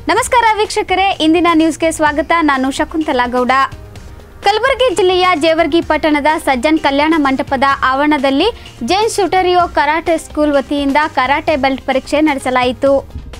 ನಮಸ್ಕಾರ ವೀಕ್ಷಕರೇ ಇಂದಿನ ನ್ಯೂಸ್ಗೆ ಸ್ವಾಗತ ನಾನು ಶಕುಂತಲಾ ಗೌಡ ಕಲಬುರಗಿ ಜಿಲ್ಲೆಯ ಜೇವರ್ಗಿ ಪಟ್ಟಣದ ಸಜ್ಜನ್ ಕಲ್ಯಾಣ ಮಂಟಪದ ಆವರಣದಲ್ಲಿ ಜೈನ್ ಶೂಟರಿಯೋ ಕರಾಟೆ ಸ್ಕೂಲ್ ವತಿಯಿಂದ ಕರಾಟೆ ಬೆಲ್ಟ್ ಪರೀಕ್ಷೆ ನಡೆಸಲಾಯಿತು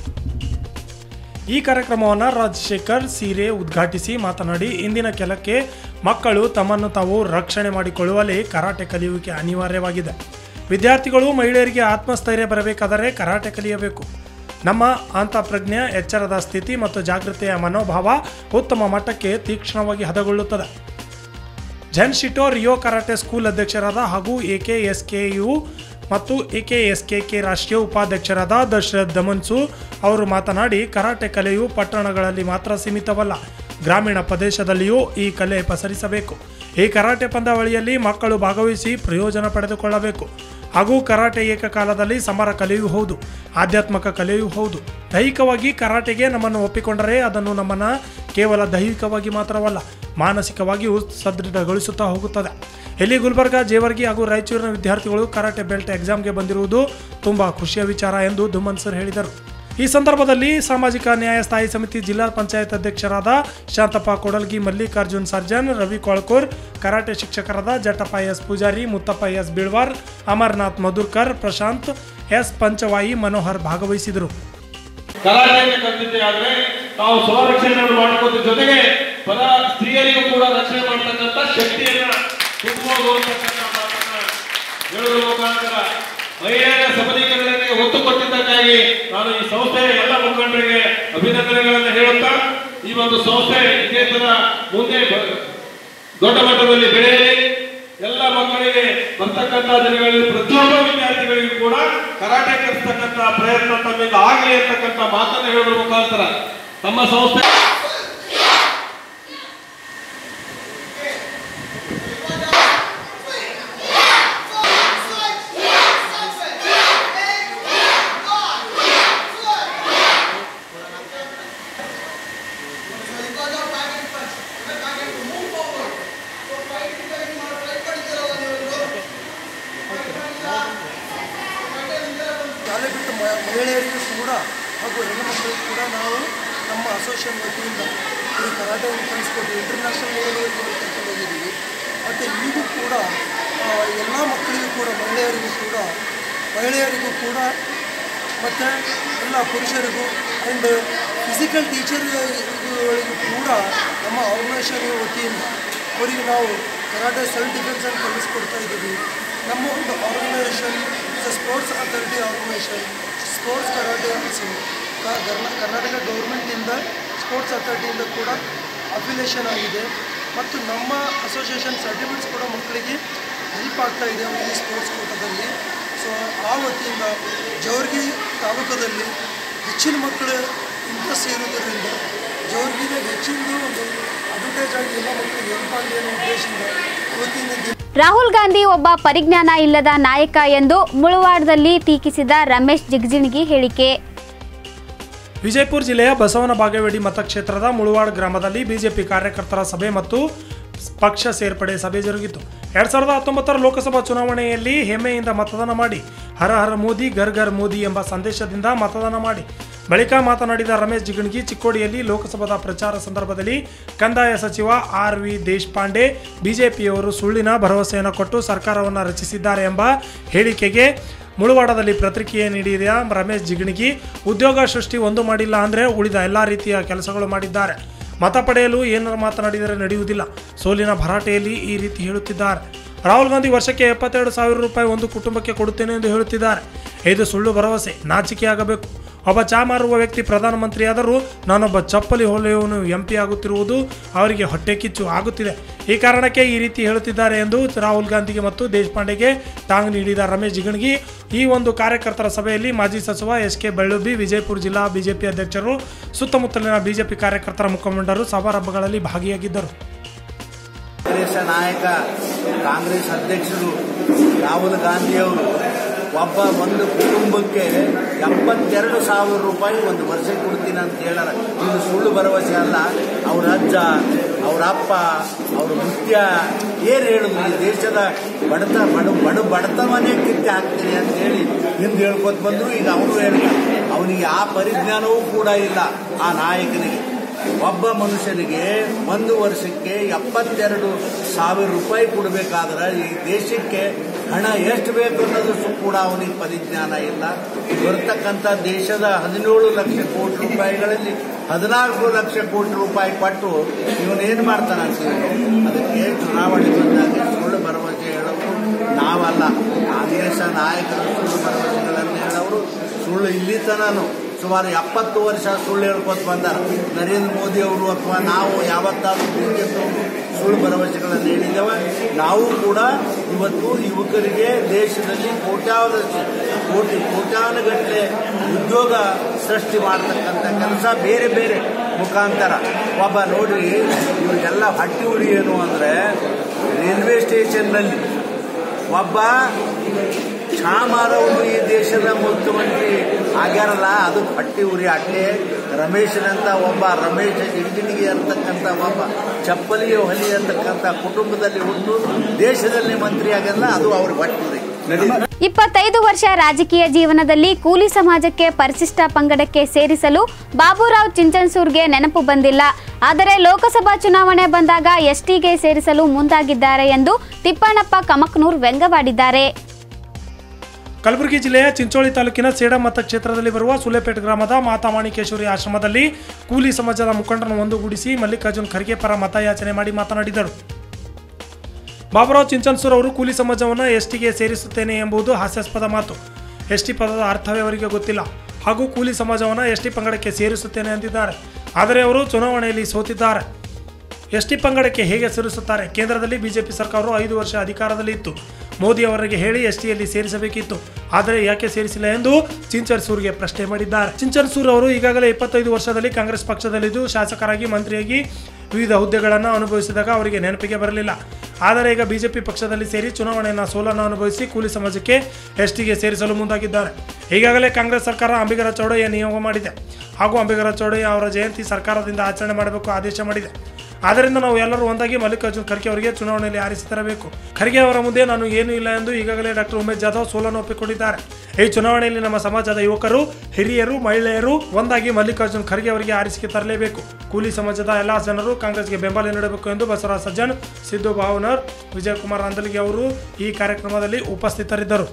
ಈ ಕಾರ್ಯಕ್ರಮವನ್ನು ರಾಜಶೇಖರ್ ಸೀರೆ ಉದ್ಘಾಟಿಸಿ ಮಾತನಾಡಿ ಇಂದಿನ ಕೆಲಕ್ಕೆ ಮಕ್ಕಳು ತಮ್ಮನ್ನು ತಾವು ರಕ್ಷಣೆ ಮಾಡಿಕೊಳ್ಳುವಲ್ಲಿ ಕರಾಟೆ ಕಲಿಯುವಿಕೆ ಅನಿವಾರ್ಯವಾಗಿದೆ ವಿದ್ಯಾರ್ಥಿಗಳು ಮಹಿಳೆಯರಿಗೆ ಆತ್ಮಸ್ಥೈರ್ಯ ಬರಬೇಕಾದರೆ ಕರಾಟೆ ಕಲಿಯಬೇಕು ನಮ್ಮ ಅಂತಃಪ್ರಜ್ಞೆ ಎಚ್ಚರದ ಸ್ಥಿತಿ ಮತ್ತು ಜಾಗೃತೆಯ ಮನೋಭಾವ ಉತ್ತಮ ಮಟ್ಟಕ್ಕೆ ತೀಕ್ಷ್ಣವಾಗಿ ಹದಗೊಳ್ಳುತ್ತದೆ ಜನ್ ಶಿಟೋ ರಿಯೋ ಕರಾಟೆ ಸ್ಕೂಲ್ ಅಧ್ಯಕ್ಷರಾದ ಹಾಗೂ ಎಕೆ ಎಸ್ ಕೆ ಯು ಮತ್ತು ಎಕೆ ಎಸ್ ಕೆ ಕೆ ರಾಷ್ಟ್ರೀಯ ಉಪಾಧ್ಯಕ್ಷರಾದ ದಶರಥ್ ದಮನ್ಸು ಅವರು ಮಾತನಾಡಿ ಕರಾಟೆ ಕಲೆಯು ಪಟ್ಟಣಗಳಲ್ಲಿ ಮಾತ್ರ ಸೀಮಿತವಲ್ಲ ಗ್ರಾಮೀಣ ಪ್ರದೇಶದಲ್ಲಿಯೂ ಈ ಕಲೆ ಪಸರಿಸಬೇಕು ಈ ಕರಾಟೆ ಪಂದ್ಯಾವಳಿಯಲ್ಲಿ ಮಕ್ಕಳು ಭಾಗವಹಿಸಿ ಪ್ರಯೋಜನ ಪಡೆದುಕೊಳ್ಳಬೇಕು ಹಾಗೂ ಕರಾಟೆ ಏಕಕಾಲದಲ್ಲಿ ಸಮರ ಕಲೆಯೂ ಹೌದು ಆಧ್ಯಾತ್ಮಿಕ ಕಲೆಯೂ ಹೌದು ದೈಹಿಕವಾಗಿ ಕರಾಟೆಗೆ ನಮ್ಮನ್ನು ಒಪ್ಪಿಕೊಂಡರೆ ಅದನ್ನು ನಮ್ಮನ್ನು ಕೇವಲ ದೈಹಿಕವಾಗಿ ಮಾತ್ರವಲ್ಲ ಮಾನಸಿಕವಾಗಿಯೂ ಸದೃಢಗೊಳಿಸುತ್ತಾ ಹೋಗುತ್ತದೆ ಇಲ್ಲಿ ಗುಲ್ಬರ್ಗ ಜೇವರ್ಗಿ ಹಾಗೂ ರಾಯಚೂರಿನ ವಿದ್ಯಾರ್ಥಿಗಳು ಕರಾಟೆ ಬೆಲ್ಟ್ ಎಕ್ಸಾಮ್ಗೆ ಬಂದಿರುವುದು ತುಂಬ ಖುಷಿಯ ವಿಚಾರ ಎಂದು ದುಮ್ಮನ್ ಸರ್ ಹೇಳಿದರು ಈ ಸಂದರ್ಭದಲ್ಲಿ ಸಾಮಾಜಿಕ ನ್ಯಾಯ ಸ್ಥಾಯಿ ಸಮಿತಿ ಜಿಲ್ಲಾ ಪಂಚಾಯತ್ ಅಧ್ಯಕ್ಷರಾದ ಶಾಂತಪ್ಪ ಕೊಡಲ್ಗಿ ಮಲ್ಲಿಕಾರ್ಜುನ್ ಸರ್ಜನ್ ರವಿ ಕೊಳ್ಕೂರ್ ಕರಾಟೆ ಶಿಕ್ಷಕರಾದ Jatappa S Pujari Muttappa S Bilwar Amarnath Madhurkar Prashant S Panchavai Manohar ಭಾಗವಹಿಸಿದರು ಕರಾಟೆಯನ್ನು ಕಲಿತಿದ್ದೆ ಆದ್ರೆ ನಾವು ಸ್ವರಕ್ಷಣೆಯನ್ನು ಮಾಡ್ಕೋದ್ರ ಜೊತೆಗೆ ಪರ ಸ್ತ್ರೀಯರಿಗೂ ಕೂಡ ರಕ್ಷಣೆ ಮಾಡ್ತಕ್ಕಂಥ ಶಕ್ತಿಯನ್ನ ತುಂಬಬಹುದು ಅಂತಕ್ಕಂಥ ಮಾತನ್ನ ಹೇಳುವ ಮುಖಾಂತರ ಮಹಿಳೆಯರ ಸಬಲೀಕರಣಕ್ಕೆ ಒತ್ತು ಕೊಟ್ಟಿದ್ದಕ್ಕಾಗಿ ನಾನು ಈ ಸಂಸ್ಥೆಯ ಎಲ್ಲ ಮುಖಂಡರಿಗೆ ಅಭಿನಂದನೆಗಳನ್ನು ಹೇಳುತ್ತಾ ಈ ಒಂದು ಸಂಸ್ಥೆ ಇದೇ ತರ ಮುಂದೆ ಬ- ದೊಡ್ಡ ಮಟ್ಟದಲ್ಲಿ ಬೆಳೆಯಲಿ ಎಲ್ಲ ಮಕ್ಕಳಿಗೆ ಬರ್ತಕ್ಕಂಥ ದಿನಗಳಲ್ಲಿ ಪ್ರತಿಯೊಬ್ಬ ವಿದ್ಯಾರ್ಥಿಗಳಿಗೂ ಕೂಡ ಕರಾಟೆ ಕಲಿಸ್ತಕ್ಕಂಥ ಪ್ರಯತ್ನ ತಮ್ಮಿಂದ ಆಗಲಿ ಅಂತಕ್ಕಂಥ ಮಾತನ್ನು ಹೇಳುವ ಮುಖಾಂತರ ತಮ್ಮ ಸಂಸ್ಥೆ ಶಾಲೆ ಬಿಟ್ಟು ಮ- ಮಹಿಳೆಯರಿಗೂ ಕೂಡ ಹಾಗೂ ಹೆಣ್ಣುಮಕ್ಕಳಿಗೂ ಕೂಡ ನಾವು ನಮ್ಮ ಅಸೋಸಿಯೇಷನ್ ವತಿಯಿಂದ ಈ ಕರಾಟೆಯನ್ನು ಕಲಿಸ್ಕೊಟ್ಟು ಇಂಟರ್ನ್ಯಾಷನಲ್ ಲೆವೆಲ್ವರೆಗೂ ಕರ್ಕೊಂಡು ಹೋಗಿದ್ದೀವಿ ಮತ್ತು ಈಗೂ ಕೂಡ ಎಲ್ಲ ಮಕ್ಕಳಿಗೂ ಕೂಡ ಮಹಿಳೆಯರಿಗೂ ಕೂಡ ಮಹಿಳೆಯರಿಗೂ ಕೂಡ ಮತ್ತು ಎಲ್ಲ ಪುರುಷರಿಗೂ ಆ್ಯಂಡ್ ಫಿಸಿಕಲ್ ಟೀಚರ್ಗಳಿಗೂ ಕೂಡ ನಮ್ಮ ಆರ್ಗನೈಸೇಷನ್ ವತಿಯಿಂದ ಅವರಿಗೆ ನಾವು ಕರಾಟೆ ಸೆಲ್ಫ್ ಡಿಫೆನ್ಸನ್ನು ಕಲಿಸ್ಕೊಡ್ತಾ ಇದ್ದೀವಿ ನಮ್ಮ ಒಂದು organisation sports authority organisation sports karate also Karnataka ಗೌರ್ಮೆಂಟಿಂದ ಸ್ಪೋರ್ಟ್ಸ್ ಅಥಾರಿಟಿಯಿಂದ ಕೂಡ ಅಫಿಲೇಷನ್ ಆಗಿದೆ ಮತ್ತು ನಮ್ಮ ಅಸೋಸಿಯೇಷನ್ ಸರ್ಟಿಫಿಕೇಟ್ಸ್ ಕೂಡ ಮಕ್ಕಳಿಗೆ ಹೆಲ್ಪ್ ಆಗ್ತಾ ಇದೆ ಅವರಿಗೆ ಸ್ಪೋರ್ಟ್ಸ್ ಕೂಟದಲ್ಲಿ ಸೊ ಆ ವತಿಯಿಂದ ಜವರ್ಗಿ ತಾಲೂಕದಲ್ಲಿ ಹೆಚ್ಚಿನ ಮಕ್ಕಳು ಇಂಟ್ರೆಸ್ಟ್ ಇರೋದರಿಂದ ಜವರ್ಗಿದಾಗ ಹೆಚ್ಚಿನ ಒಂದು ಅಡ್ವರ್ಟೈಸ್ ಆಗಿ ಎಲ್ಲ ಮಕ್ಕಳಿಗೆ ಹೆಲ್ಪ್ ಆಗಲಿ ಅನ್ನೋ ಉದ್ದೇಶದಿಂದ ಇವತ್ತಿನ ದಿನ ರಾಹುಲ್ ಗಾಂಧಿ ಒಬ್ಬ ಪರಿಜ್ಞಾನ ಇಲ್ಲದ ನಾಯಕ ಎಂದು ಮುಳುವಾಡದಲ್ಲಿ ಟೀಕಿಸಿದ ರಮೇಶ್ ಜಿಗಜಿಣಗಿ ಹೇಳಿಕೆ ವಿಜಯಪುರ ಜಿಲ್ಲೆಯ ಬಸವನ ಬಾಗೇವಾಡಿ ಮತಕ್ಷೇತ್ರದ ಮುಳುವಾಡ್ ಗ್ರಾಮದಲ್ಲಿ ಬಿಜೆಪಿ ಕಾರ್ಯಕರ್ತರ ಸಭೆ ಮತ್ತು ಪಕ್ಷ ಸೇರ್ಪಡೆ ಸಭೆ ಜರುಗಿತು ಎರಡ್ ಸಾವಿರದ ಹತ್ತೊಂಬತ್ತರ ಲೋಕಸಭಾ ಚುನಾವಣೆಯಲ್ಲಿ ಹೆಮ್ಮೆಯಿಂದ ಮತದಾನ ಮಾಡಿ ಹರ ಹರ ಮೋದಿ ಗರ್ ಗರ್ ಮೋದಿ ಎಂಬ ಸಂದೇಶದಿಂದ ಮತದಾನ ಮಾಡಿ ಬಳಿಕ ಮಾತನಾಡಿದ ರಮೇಶ್ ಜಿಗಣಗಿ ಚಿಕ್ಕೋಡಿಯಲ್ಲಿ ಲೋಕಸಭಾದ ಪ್ರಚಾರ ಸಂದರ್ಭದಲ್ಲಿ ಕಂದಾಯ ಸಚಿವ ಆರ್ ವಿ ದೇಶಪಾಂಡೆ ಬಿಜೆಪಿಯವರು ಸುಳ್ಳಿನ ಭರವಸೆಯನ್ನು ಕೊಟ್ಟು ಸರ್ಕಾರವನ್ನು ರಚಿಸಿದ್ದಾರೆ ಎಂಬ ಹೇಳಿಕೆಗೆ ಮುಳುವಾಡದಲ್ಲಿ ಪ್ರತಿಕ್ರಿಯೆ ನೀಡಿದ ರಮೇಶ್ ಜಿಗಣಿಗಿ ಉದ್ಯೋಗ ಸೃಷ್ಟಿ ಒಂದು ಮಾಡಿಲ್ಲ ಅಂದರೆ ಉಳಿದ ಎಲ್ಲ ರೀತಿಯ ಕೆಲಸಗಳು ಮಾಡಿದ್ದಾರೆ ಮತ ಪಡೆಯಲು ಏನಾರು ಮಾತನಾಡಿದರೆ ನಡೆಯುವುದಿಲ್ಲ ಸೋಲಿನ ಭರಾಟೆಯಲ್ಲಿ ಈ ರೀತಿ ಹೇಳುತ್ತಿದ್ದಾರೆ ರಾಹುಲ್ ಗಾಂಧಿ ವರ್ಷಕ್ಕೆ ಎಪ್ಪತ್ತೆರಡು ಸಾವಿರ ರೂಪಾಯಿ ಒಂದು ಕುಟುಂಬಕ್ಕೆ ಕೊಡುತ್ತೇನೆ ಎಂದು ಹೇಳುತ್ತಿದ್ದಾರೆ ಇದು ಸುಳ್ಳು ಭರವಸೆ ನಾಚಿಕೆಯಾಗಬೇಕು ಒಬ್ಬ ಚಾ ಮಾರುವ ವ್ಯಕ್ತಿ ಪ್ರಧಾನಮಂತ್ರಿಯಾದರೂ ನಾನೊಬ್ಬ ಚಪ್ಪಲಿ ಹೊಲೆಯವನು ಎಂ ಪಿ ಆಗುತ್ತಿರುವುದು ಅವರಿಗೆ ಹೊಟ್ಟೆ ಕಿಚ್ಚು ಆಗುತ್ತಿದೆ ಈ ಕಾರಣಕ್ಕೆ ಈ ರೀತಿ ಹೇಳುತ್ತಿದ್ದಾರೆ ಎಂದು ರಾಹುಲ್ ಗಾಂಧಿಗೆ ಮತ್ತು ದೇಶಪಾಂಡೆಗೆ ಟಾಂಗ್ ನೀಡಿದ ರಮೇಶ್ ಜಿಗಣಗಿ ಈ ಒಂದು ಕಾರ್ಯಕರ್ತರ ಸಭೆಯಲ್ಲಿ ಮಾಜಿ ಸಚಿವ ಎಸ್ ಕೆ ಬೆಳ್ಳುಬ್ಬಿ ವಿಜಯಪುರ ಜಿಲ್ಲಾ ಬಿಜೆಪಿ ಅಧ್ಯಕ್ಷರು ಸುತ್ತಮುತ್ತಲಿನ ಬಿಜೆಪಿ ಕಾರ್ಯಕರ್ತರ ಮುಖಂಡರು ಸಮಾರಂಭಗಳಲ್ಲಿ ಭಾಗಿಯಾಗಿದ್ದರು ಕಾಂಗ್ರೆಸ್ ನಾಯಕ ಕಾಂಗ್ರೆಸ್ ಅಧ್ಯಕ್ಷರು ರಾಹುಲ್ ಗಾಂಧಿಯವರು ಒಬ್ಬ ಒಂದು ಕುಟುಂಬಕ್ಕೆ ಎಪ್ಪತ್ತೆರಡು ಸಾವಿರ ರೂಪಾಯಿ ಒಂದು ವರ್ಷ ಕೊಡ್ತೀನಿ ಅಂತ ಹೇಳಾರ ಇದು ಸುಳ್ಳು ಭರವಸೆ ಅಲ್ಲ ಅವ್ರ ಅಜ್ಜ ಅವ್ರ ಅಪ್ಪ ಅವ್ರ ಮುತ್ಯ ಏನು ಹೇಳುದು ಈ ದೇಶದ ಬಡತ ಬಡ ಬಡ ಬಡತವನ್ನೇ ಕಿತ್ತೆ ಹಾಕ್ತೀನಿ ಅಂತ ಹೇಳಿ ಹಿಂದೆ ಹೇಳ್ಕೊತ ಬಂದ್ರು ಈಗ ಅವರು ಹೇಳ್ತಾರೆ ಅವನಿಗೆ ಆ ಪರಿಜ್ಞಾನವೂ ಕೂಡ ಇಲ್ಲ ಆ ನಾಯಕನಿಗೆ ಒಬ್ಬ ಮನುಷ್ಯನಿಗೆ ಒಂದು ವರ್ಷಕ್ಕೆ ಎಪ್ಪತ್ತೆರಡು ಸಾವಿರ ರೂಪಾಯಿ ಕೊಡಬೇಕಾದ್ರೆ ಈ ದೇಶಕ್ಕೆ ಹಣ ಎಷ್ಟು ಬೇಕು ಅನ್ನೋದು ಸು ಕೂಡ ಅವನಿಗೆ ಪರಿಜ್ಞಾನ ಇಲ್ಲ ಬರ್ತಕ್ಕಂಥ ದೇಶದ ಹದಿನೇಳು ಲಕ್ಷ ಕೋಟಿ ರೂಪಾಯಿಗಳಲ್ಲಿ ಹದಿನಾಲ್ಕು ಲಕ್ಷ ಕೋಟಿ ರೂಪಾಯಿ ಕೊಟ್ಟು ಇವನೇನು ಮಾಡ್ತಾನೆ ಅಂತೀವಿ ಅದಕ್ಕೆ ಚುನಾವಣೆ ಬಂದಾಗ ಸುಳ್ಳು ಭರವಸೆ ಹೇಳೋರು ನಾವಲ್ಲ ಕಾಂಗ್ರೆಸ್ ನಾಯಕರು ಸುಳ್ಳು ಭರವಸೆಗಳನ್ನು ಹೇಳೋರು ಸುಳ್ಳು ಇಲ್ಲಿ ತನನು ಸುಮಾರು ಎಪ್ಪತ್ತು ವರ್ಷ ಸುಳ್ಳು ಹೇಳ್ಕೊತ ಬಂದಾರ ನರೇಂದ್ರ ಮೋದಿ ಅವರು ಅಥವಾ ನಾವು ಯಾವತ್ತಾದ್ರೂ ಬಿಜೆಪಿ ಸುಳ್ಳು ಭರವಸೆಗಳನ್ನು ಹೇಳಿದ್ದೇವೆ ನಾವು ಕೂಡ ಇವತ್ತು ಯುವಕರಿಗೆ ದೇಶದಲ್ಲಿ ಕೋಟ್ಯಾವಧಿ ಕೋಟಿ ಕೋಟ್ಯಾನುಗಟ್ಟಲೆ ಉದ್ಯೋಗ ಸೃಷ್ಟಿ ಮಾಡತಕ್ಕಂಥ ಕೆಲಸ ಬೇರೆ ಬೇರೆ ಮುಖಾಂತರ ಒಬ್ಬ ನೋಡ್ರಿ ಇವರಿಗೆಲ್ಲ ಹಟ್ಟಿ ಉರಿ ಏನು ಅಂದರೆ ರೈಲ್ವೆ ಸ್ಟೇಷನ್ನಲ್ಲಿ ಒಬ್ಬ ಚಾ ಮಾರವರು ಈ ದೇಶದ ಮುಖ್ಯಮಂತ್ರಿ ಆಗ್ಯಾರಲ್ಲ ಅದು ಪಟ್ಟಿ ಉರಿ ಅಟ್ಟೆ ರಮೇಶನಂತ ಒಬ್ಬ ರಮೇಶ್ ಇಂಜಿನಿಗೆ ಅಂತಕ್ಕಂಥ ಒಬ್ಬ ಚಪ್ಪಲಿ ಹೊಲಿ ಅಂತಕ್ಕಂಥ ಕುಟುಂಬದಲ್ಲಿ ಹುಟ್ಟು ದೇಶದಲ್ಲಿ ಮಂತ್ರಿ ಆಗ್ಯಾರಲ್ಲ ಅದು ಅವ್ರಿಗೆ ಪಟ್ಟಿ ಉರಿ ಇಪ್ಪತ್ತೈದು ವರ್ಷ ರಾಜಕೀಯ ಜೀವನದಲ್ಲಿ ಕೂಲಿ ಸಮಾಜಕ್ಕೆ ಪರಿಶಿಷ್ಟ ಪಂಗಡಕ್ಕೆ ಸೇರಿಸಲು ಬಾಬುರಾವ್ ಚಿಂಚನ್ಸೂರ್ಗೆ ನೆನಪು ಬಂದಿಲ್ಲ ಆದರೆ ಲೋಕಸಭಾ ಚುನಾವಣೆ ಬಂದಾಗ ಎಸ್ಟಿಗೆ ಸೇರಿಸಲು ಮುಂದಾಗಿದ್ದಾರೆ ಎಂದು ತಿಪ್ಪಣ್ಣಪ್ಪ ಕಮಕ್ನೂರ್ ವ್ಯಂಗ್ಯವಾಡಿದ್ದಾರೆ ಕಲಬುರಗಿ ಜಿಲ್ಲೆಯ ಚಿಂಚೋಳಿ ತಾಲೂಕಿನ ಸೇಡಂ ಮತಕ್ಷೇತ್ರದಲ್ಲಿ ಬರುವ ಸುಲೇಪೇಟ್ ಗ್ರಾಮದ ಮಾತಾ ಮಾಣಿಕೇಶ್ವರಿ ಆಶ್ರಮದಲ್ಲಿ ಕೂಲಿ ಸಮಾಜದ ಮುಖಂಡರನ್ನು ಒಂದುಗೂಡಿಸಿ ಮಲ್ಲಿಕಾರ್ಜುನ್ ಖರ್ಗೆ ಪರ ಮತಯಾಚನೆ ಮಾಡಿ ಮಾತನಾಡಿದರು ಬಾಬುರಾವ್ ಚಿಂಚನ್ಸೂರ್ ಅವರು ಕೂಲಿ ಸಮಾಜವನ್ನು ಎಸ್ಟಿಗೆ ಸೇರಿಸುತ್ತೇನೆ ಎಂಬುದು ಹಾಸ್ಯಾಸ್ಪದ ಮಾತು ಎಸ್ಟಿ ಪದದ ಅರ್ಥವೇ ಅವರಿಗೆ ಗೊತ್ತಿಲ್ಲ ಹಾಗೂ ಕೂಲಿ ಸಮಾಜವನ್ನು ಎಸ್ಟಿ ಪಂಗಡಕ್ಕೆ ಸೇರಿಸುತ್ತೇನೆ ಎಂದಿದ್ದಾರೆ ಆದರೆ ಅವರು ಚುನಾವಣೆಯಲ್ಲಿ ಸೋತಿದ್ದಾರೆ ಎಸ್ಟಿ ಪಂಗಡಕ್ಕೆ ಹೇಗೆ ಸೇರಿಸುತ್ತಾರೆ ಕೇಂದ್ರದಲ್ಲಿ ಬಿಜೆಪಿ ಸರ್ಕಾರವು ಐದು ವರ್ಷ ಅಧಿಕಾರದಲ್ಲಿ ಇತ್ತು ಮೋದಿ ಅವರಿಗೆ ಹೇಳಿ ಎಸ್ಟಿಯಲ್ಲಿ ಸೇರಿಸಬೇಕಿತ್ತು ಆದರೆ ಯಾಕೆ ಸೇರಿಸಿಲ್ಲ ಎಂದು ಚಿಂಚರ್ಸೂರ್ಗೆ ಪ್ರಶ್ನೆ ಮಾಡಿದ್ದಾರೆ ಚಿಂಚರ್ಸೂರ್ ಅವರು ಈಗಾಗಲೇ ಇಪ್ಪತ್ತೈದು ವರ್ಷದಲ್ಲಿ ಕಾಂಗ್ರೆಸ್ ಪಕ್ಷದಲ್ಲಿದ್ದು ಶಾಸಕರಾಗಿ ಮಂತ್ರಿಯಾಗಿ ವಿವಿಧ ಹುದ್ದೆಗಳನ್ನು ಅನುಭವಿಸಿದಾಗ ಅವರಿಗೆ ನೆನಪಿಗೆ ಬರಲಿಲ್ಲ ಆದರೆ ಈಗ ಬಿಜೆಪಿ ಪಕ್ಷದಲ್ಲಿ ಸೇರಿ ಚುನಾವಣೆಯನ್ನು ಸೋಲನ್ನು ಅನುಭವಿಸಿ ಕೂಲಿ ಸಮಾಜಕ್ಕೆ ಎಸ್ಟಿಗೆ ಸೇರಿಸಲು ಮುಂದಾಗಿದ್ದಾರೆ ಈಗಾಗಲೇ ಕಾಂಗ್ರೆಸ್ ಸರ್ಕಾರ ಅಂಬಿಗರ ಚೌಡಯ್ಯ ನಿಯೋಗ ಮಾಡಿದೆ ಹಾಗೂ ಅಂಬಿಗರ ಚೌಡಯ್ಯ ಅವರ ಜಯಂತಿ ಸರ್ಕಾರದಿಂದ ಆಚರಣೆ ಮಾಡಬೇಕು ಆದೇಶ ಮಾಡಿದೆ ಆದ್ದರಿಂದ ನಾವು ಎಲ್ಲರೂ ಒಂದಾಗಿ ಮಲ್ಲಿಕಾರ್ಜುನ್ ಖರ್ಗೆ ಅವರಿಗೆ ಚುನಾವಣೆಯಲ್ಲಿ ಆರಿಸಿ ತರಬೇಕು ಖರ್ಗೆ ಅವರ ಮುಂದೆ ನಾನು ಏನೂ ಇಲ್ಲ ಎಂದು ಈಗಾಗಲೇ ಡಾಕ್ಟರ್ ಉಮೇಶ್ ಜಾಧವ್ ಸೋಲನ್ನು ಒಪ್ಪಿಕೊಂಡಿದ್ದಾರೆ ಈ ಚುನಾವಣೆಯಲ್ಲಿ ನಮ್ಮ ಸಮಾಜದ ಯುವಕರು ಹಿರಿಯರು ಮಹಿಳೆಯರು ಒಂದಾಗಿ ಮಲ್ಲಿಕಾರ್ಜುನ್ ಖರ್ಗೆ ಅವರಿಗೆ ಆರಿಸಿಕೆ ತರಲೇಬೇಕು ಕೂಲಿ ಸಮಾಜದ ಎಲ್ಲ ಜನರು ಕಾಂಗ್ರೆಸ್ಗೆ ಬೆಂಬಲ ನೀಡಬೇಕು ಎಂದು ಬಸವರಾಜ್ ಸಜ್ಜನ್ ಸಿದ್ದು ಭಾವನರ್ ವಿಜಯಕುಮಾರ್ ಅಂದಲಿಗೆ ಅವರು ಈ ಕಾರ್ಯಕ್ರಮದಲ್ಲಿ ಉಪಸ್ಥಿತರಿದ್ದರು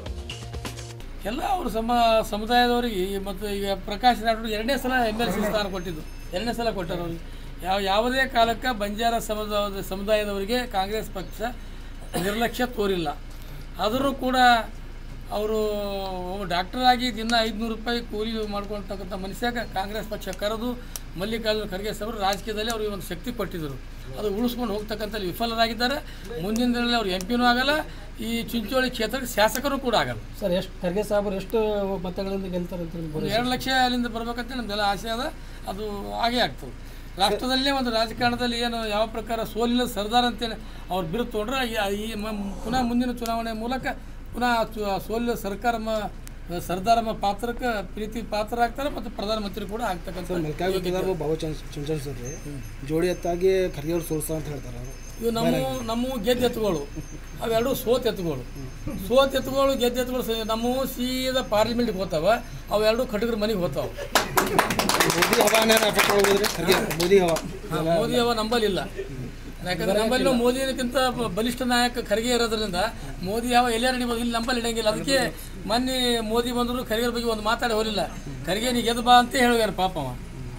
ಎಲ್ಲ ಅವರು ಸಮ ಸಮುದಾಯದವರಿಗೆ ಮತ್ತು ಈಗ ಪ್ರಕಾಶ್ ರಾಠೋಡ್ ಎರಡನೇ ಸಲ ಎಮ್ ಎಲ್ ಸಿ ಸ್ಥಾನ ಕೊಟ್ಟಿದ್ದು ಎರಡನೇ ಸಲ ಕೊಟ್ಟರು ಅವ್ರಿಗೆ ಯಾವ ಯಾವುದೇ ಕಾಲಕ್ಕೆ ಬಂಜಾರ ಸಮುದಾಯದ ಸಮುದಾಯದವರಿಗೆ ಕಾಂಗ್ರೆಸ್ ಪಕ್ಷ ನಿರ್ಲಕ್ಷ್ಯ ತೋರಿಲ್ಲ ಆದರೂ ಕೂಡ ಅವರು ಡಾಕ್ಟರ್ ಆಗಿ ದಿನ ಐದುನೂರು ರೂಪಾಯಿ ಕೂಲಿ ಮಾಡ್ಕೊಳ್ತಕ್ಕಂಥ ಮನುಷ್ಯಾಗ ಕಾಂಗ್ರೆಸ್ ಪಕ್ಷ ಕರೆದು ಮಲ್ಲಿಕಾರ್ಜುನ ಖರ್ಗೆ ಅವರು ರಾಜಕೀಯದಲ್ಲಿ ಅವ್ರಿಗೆ ಒಂದು ಶಕ್ತಿ ಕೊಟ್ಟಿದ್ದರು ಅದು ಉಳಿಸ್ಕೊಂಡು ಹೋಗ್ತಕ್ಕಂಥಲ್ಲಿ ವಿಫಲರಾಗಿದ್ದಾರೆ ಮುಂದಿನ ದಿನದಲ್ಲಿ ಅವ್ರು ಎಂ ಪಿನೂ ಆಗಲ್ಲ ಈ ಚಿಂಚೋಳಿ ಕ್ಷೇತ್ರಕ್ಕೆ ಶಾಸಕರು ಕೂಡ ಆಗಲ್ಲ ಸರ್ ಎಷ್ಟು ಖರ್ಗೆ ಸಾಹೇಬರು ಎಷ್ಟು ಮತಗಳಿಂದ ಗೆಲ್ತಾರೆ ಅಂತ ನಿಮ್ಗೆ ಒಂದು ಎರಡು ಲಕ್ಷ ಅಲ್ಲಿಂದ ಬರ್ಬೇಕಂತ ನಮ್ದೆಲ್ಲ ಆಸೆ ಅದ ಅದು ಆಗೇ ಆಗ್ತದೆ ರಾಷ್ಟ್ರದಲ್ಲೇ ಒಂದು ರಾಜಕಾರಣದಲ್ಲಿ ಏನು ಯಾವ ಪ್ರಕಾರ ಸೋಲಿನ ಸರ್ದಾರ್ ಅಂತೇಳಿ ಅವ್ರು ಬಿರುದು ತೊಗೊಂಡ್ರೆ ಈ- ಈ ಮ- ಪುನಃ ಮುಂದಿನ ಚುನಾವಣೆ ಮೂಲಕ ಪುನಃ ಚು- ಸೋಲಿನ ಸರ್ಕಾರ ಮ- ಸರ್ದಾರ ಮ ಪಾತ್ರಕ್ಕೆ ಪ್ರೀತಿ ಪಾತ್ರ ಆಗ್ತಾರೆ ಮತ್ತು ಪ್ರಧಾನಮಂತ್ರಿ ಕೂಡ ಆಗ್ತಕ್ಕಂಥ ಮಲ್ಲಿಕಾರ್ಜುನ ಬಾಬು ಚಂಚನ್ ಸರ್ ರೀ ಜೋಡಿ ಎತ್ತಾಗಿ ಖರ್ಗೆ ಅವ್ರು ಸೋಲ್ಸ್ತಾರ ಅಂತ ಹೇಳ್ತಾರೆ ಅವರು ಇವು ನಮ್ಮ ನಮ್ಮ ಗೆದ್ದ ಎತ್ತುಗಳು ಅವೆರಡು ಸೋತ್ ಎತ್ತುಗಳು ಸೋತ್ ಎತ್ತುಗಳು ಗೆದ್ದ ಎತ್ತುಗಳು ಸ- ನಮ್ಮ ಸೀದಾ ಪಾರ್ಲಿಮೆಂಟ್ಗೆ ಹೋಗ್ತಾವ ಅವೆರಡು ಖಟಗರ ಮನೆಗೆ ಹೋಗ್ತಾವ ಮೋದಿ ಹವಾನೇ ಎಫೆಕ್ಟ್ ಹೋಗಿದ್ರಿ ಖರ್ಗೆ ಮೋದಿ ಹವಾ ಮೋದಿ ಅವ ನಂಬಲಿಲ್ಲ ಯಾಕಂದ್ರೆ ನಂಬಲ್ಲಿ ಮೋದಿಗಿಂತ ಬಲಿಷ್ಠ ನಾಯಕ ಖರ್ಗೆ ಇರೋದ್ರಿಂದ ಮೋದಿ ಯಾವ ಎಲ್ಲೇ ನಡಿಬೋದು ಇಲ್ಲಿ ನಂಬಲ್ಲಿ ಹಿಡಿಯಂಗಿಲ್ಲ ಅದಕ್ಕೆ ಮೊನ್ನೆ ಮೋದಿ ಬಂದರು ಖರ್ಗೆ ಬಗ್ಗೆ ಒಂದು ಮಾತಾಡಿ ಹೋಲಿಲ್ಲ ಖರ್ಗೆ ನೀ ಗೆದ್ದು ಬಾ ಅಂತ ಹೇಳುವಾರ ಪಾಪ ಅವ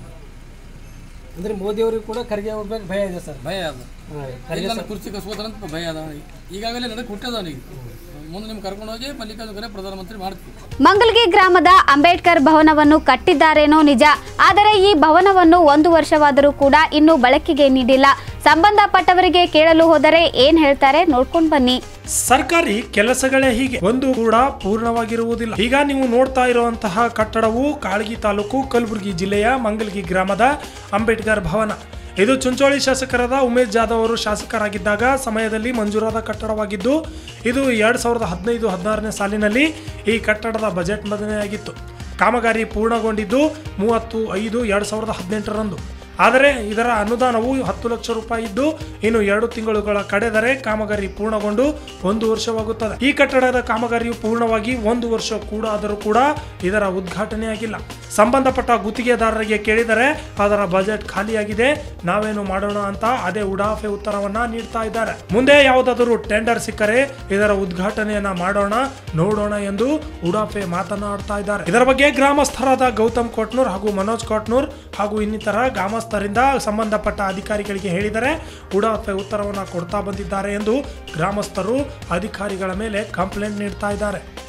ಅಂದ್ರೆ ಮೋದಿ ಅವ್ರಿಗೆ ಕೂಡ ಖರ್ಗೆ ಅವ್ರ ಬಗ್ಗೆ ಭಯ ಇದೆ ಸರ್ ಭಯ ಅದ ಇಲ್ಲಿ ನನ್ನ ಕುರ್ಚಿ ಕಸ್ಕೋತಾರಂತ ಭಯ ಅದ ಅವನಿಗೆ ಈಗಾಗಲೇ ನನಗೆ ಹುಟ್ಟದ ಅವನಿಗೆ ಮುಂದೆ ನಿಮ್ಗೆ ಕರ್ಕೊಂಡು ಹೋಗಿ ಮಲ್ಲಿಕಾರ್ಜುನ ಖರ್ಗೆ ಪ್ರಧಾನಮಂತ್ರಿ ಮಾಡ್ತೀವಿ ಮಂಗಲ್ಗಿ ಗ್ರಾಮದ ಅಂಬೇಡ್ಕರ್ ಭವನವನ್ನು ಕಟ್ಟಿದ್ದಾರೇನೋ ನಿಜ ಆದರೆ ಈ ಭವನವನ್ನು ಒಂದು ವರ್ಷವಾದರೂ ಕೂಡ ಇನ್ನೂ ಬಳಕೆಗೆ ನೀಡಿಲ್ಲ ಸಂಬಂಧಪಟ್ಟವರಿಗೆ ಕೇಳಲು ಹೋದರೆ ಏನ್ ಹೇಳ್ತಾರೆ ನೋಡ್ಕೊಂಡು ಬನ್ನಿ ಸರ್ಕಾರಿ ಕೆಲಸಗಳೇ ಹೀಗೆ ಒಂದು ಕೂಡ ಪೂರ್ಣವಾಗಿರುವುದಿಲ್ಲ ಈಗ ನೀವು ನೋಡ್ತಾ ಇರುವಂತಹ ಕಟ್ಟಡವು ಕಾಳಗಿ ತಾಲೂಕು ಕಲಬುರಗಿ ಜಿಲ್ಲೆಯ ಮಂಗಲ್ಗಿ ಗ್ರಾಮದ ಅಂಬೇಡ್ಕರ್ ಭವನ ಇದು ಚುಂಚೋಳಿ ಶಾಸಕರಾದ ಉಮೇಶ್ ಜಾಧವ್ ಅವರು ಶಾಸಕರಾಗಿದ್ದಾಗ ಸಮಯದಲ್ಲಿ ಮಂಜೂರಾದ ಕಟ್ಟಡವಾಗಿದ್ದು ಇದು ಎರಡ್ ಸಾವಿರದ ಹದಿನೈದು ಹದಿನಾರನೇ ಸಾಲಿನಲ್ಲಿ ಈ ಕಟ್ಟಡದ ಬಜೆಟ್ ಮಂಡನೆಯಾಗಿತ್ತು ಕಾಮಗಾರಿ ಪೂರ್ಣಗೊಂಡಿದ್ದು ಮೂವತ್ತು ಐದು ಎರಡ್ ಸಾವಿರದ ಹದಿನೆಂಟರಂದು ಆದರೆ ಇದರ ಅನುದಾನವು ಹತ್ತು ಲಕ್ಷ ರೂಪಾಯಿ ಇದ್ದು ಇನ್ನು ಎರಡು ತಿಂಗಳುಗಳ ಕಡೆದರೆ ಕಾಮಗಾರಿ ಪೂರ್ಣಗೊಂಡು ಒಂದು ವರ್ಷವಾಗುತ್ತದೆ ಈ ಕಟ್ಟಡದ ಕಾಮಗಾರಿಯು ಪೂರ್ಣವಾಗಿ ಒಂದು ವರ್ಷ ಕೂಡ ಆದರೂ ಕೂಡ ಇದರ ಉದ್ಘಾಟನೆಯಾಗಿಲ್ಲ ಸಂಬಂಧಪಟ್ಟ ಗುತ್ತಿಗೆದಾರರಿಗೆ ಕೇಳಿದರೆ ಅದರ ಬಜೆಟ್ ಖಾಲಿಯಾಗಿದೆ ನಾವೇನು ಮಾಡೋಣ ಅಂತ ಅದೇ ಉಡಾಫೆ ಉತ್ತರವನ್ನ ನೀಡ್ತಾ ಇದ್ದಾರೆ ಮುಂದೆ ಯಾವುದಾದರೂ ಟೆಂಡರ್ ಸಿಕ್ಕರೆ ಇದರ ಉದ್ಘಾಟನೆಯನ್ನ ಮಾಡೋಣ ನೋಡೋಣ ಎಂದು ಉಡಾಫೆ ಮಾತನಾಡ್ತಾ ಇದ್ದಾರೆ ಇದರ ಬಗ್ಗೆ ಗ್ರಾಮಸ್ಥರಾದ ಗೌತಮ್ ಕೋಟ್ನೂರ್ ಹಾಗೂ ಮನೋಜ್ ಕೋಟ್ನೂರ್ ಹಾಗೂ ಇನ್ನಿತರ ಗ್ರಾಮಸ್ಥರಿಂದ ಸಂಬಂಧಪಟ್ಟ ಅಧಿಕಾರಿಗಳಿಗೆ ಹೇಳಿದರೆ ಉಡಾಫೆ ಉತ್ತರವನ್ನ ಕೊಡ್ತಾ ಬಂದಿದ್ದಾರೆ ಎಂದು ಗ್ರಾಮಸ್ಥರು ಅಧಿಕಾರಿಗಳ ಮೇಲೆ ಕಂಪ್ಲೇಂಟ್ ನೀಡ್ತಾ ಇದ್ದಾರೆ